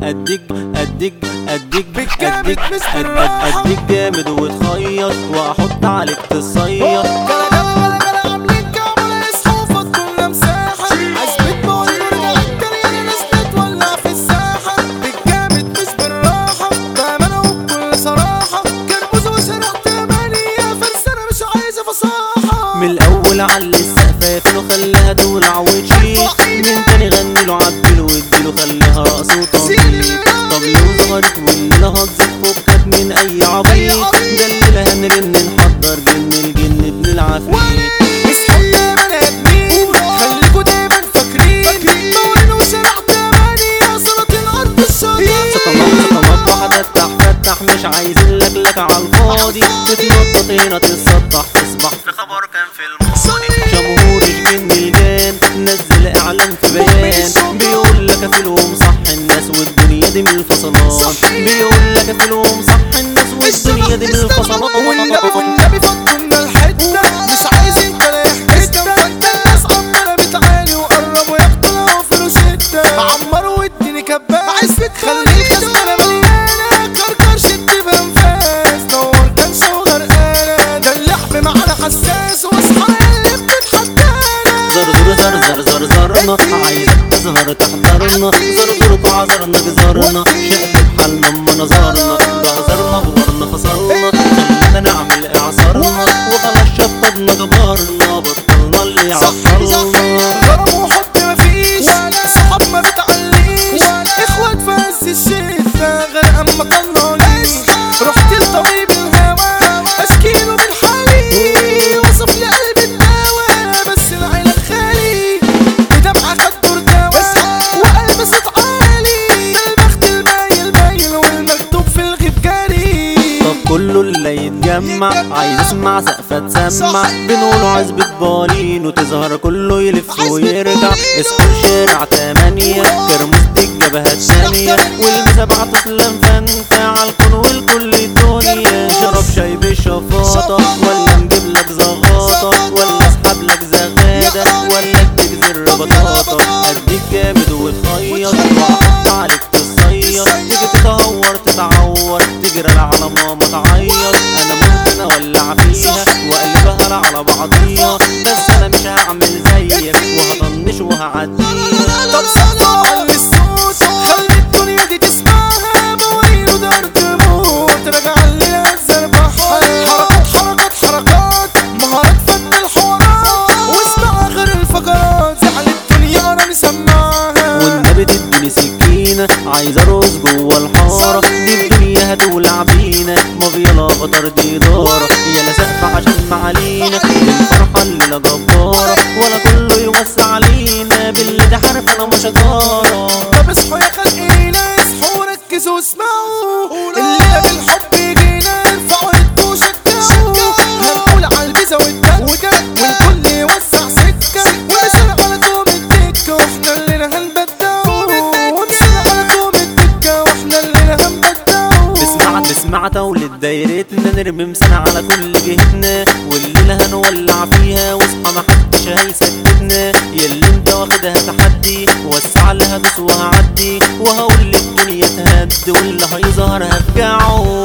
اديك اديك اديك بالجامد اديك مش أد- بالراحة. أد- اديك جامد وتخيط واحط عليك تصيط جلا جلا جلا جلا عاملين كعبلة يصحوا فضلنا مساحة عايز بتبول ونرجع التانية ناس تولع في الساحة بالجامد مش بالراحة بأمانة وبكل صراحة كرموز وشرحت أمانية فرسانة مش عايزة فصاحة من الاول على السقف له خليها تولع وتشيل من تاني غني له عدله واديله خليها رقص وتنطيط طب لو ظهرت واللي هتزيد فكك من اي عبيط ده اللي هنرن نحضر جن الجن ابن العفريت اصحوا يا بني ادمين خليكوا دايما فاكرين مولين وشرحت أمانية صلاة الأرض الشريف سطمات سطمات واحدة افتح فتح مش عايزين لك لك على الفاضي تتنطط هنا تتسطح تصبح في خبر كان في الماضي جمهور جن الجان نزل اعلان في بيان بيقول لك افلهم صح الناس والدنيا دي من الفصلان بيقول لك افلهم صح الناس والدنيا دي من والنبي الفصلان والنبي فضلنا الحتة مش عايزين تلاقي حتة فانت الناس عمالة بتعاني وقربوا ياخدوا في روشتة عمروا واديني كباس عايز خلي الخزنة مليانة كركر شد بأنفاس نور كنشة وغرقانة ده اللحم معانا حساس واصحى اللي بتتحدانا زر زر زر زر زر زرنا عايزك تظهر تحضرنا زر زر بعذرنا جزرنا شقلب حالنا اما نظرنا بعذرنا بورنا خسرنا خلينا نعمل اعصارنا وخلاص شطبنا جبرنا بطلنا اللي عصرنا ضرب وحب مفيش صحاب ما بتعليش اخوات في عز الشتا غير اما طلعونيش رحت لطبيب الهوى اشكيله من حالي وصف لي قلبي الدواء بس العيلة خالي بدمعة خد دور دواء وقلب صوت عالي البخت البايل بايل والمكتوب في الغيب جاري طب كله اللي يتجمع عايز اسمع سقفة تسمع بنقوله عزبة بالين وتظهر كله يلف ويرجع اسكن شارع تمانية ترمس دي الجبهة الثانية والمسا بعته فلان فانت عالكون والكل الدنيا شرب شاي بالشفاطة ولا نجيب لك زغاطة ولا اسحب لك زغادة ولا اديك زر بطاطا اديك جامد وتخيط واحط عليك تصيط تيجي تتهور تتعور تجري على ماما تعيط انا ممكن اولع فيها واقلبها على بعضيها بس انا مش هعمل زيك وهطنش وهعديها طب صلوا على الصوت خلي الدنيا دي تسمعها بوريله دار تموت راجع اللي الزربحة حركات حركات حركات مهارات فن الحوارات واسمع غير الفقرات زعل الدنيا انا مسمعها والنبي تديني سكينة عايز ارقص جوه الحارة دي الدنيا هتولع بينا ما بيلا قطر دي دارة يلا سقف عشان معالينا الفرحة الليلة جبارة ولا كله يوسع علينا باللي ده حرف انا مش هزارة طب اصحوا يا خلقينا اصحوا وركزوا واسمعوا الليلة بالحب جينا ارفعوا ايدكوا وشجعوا هنقول على البيزا والدق والكل يوسع سكة ونسال على توم الدكة واحنا الليلة هنبدعوا ونسال على توم الدكة واحنا الليلة هنبدعوا تسمع تسمع تولد دايرتنا نرمي مسنا على كل جهتنا والليلة هنولع فيها واصحى محدش هيسكتنا ياللي انت واخدها تحدي وسع لها دوس وهعدي وهقول للدنيا تهد واللي هيظهر هفجعه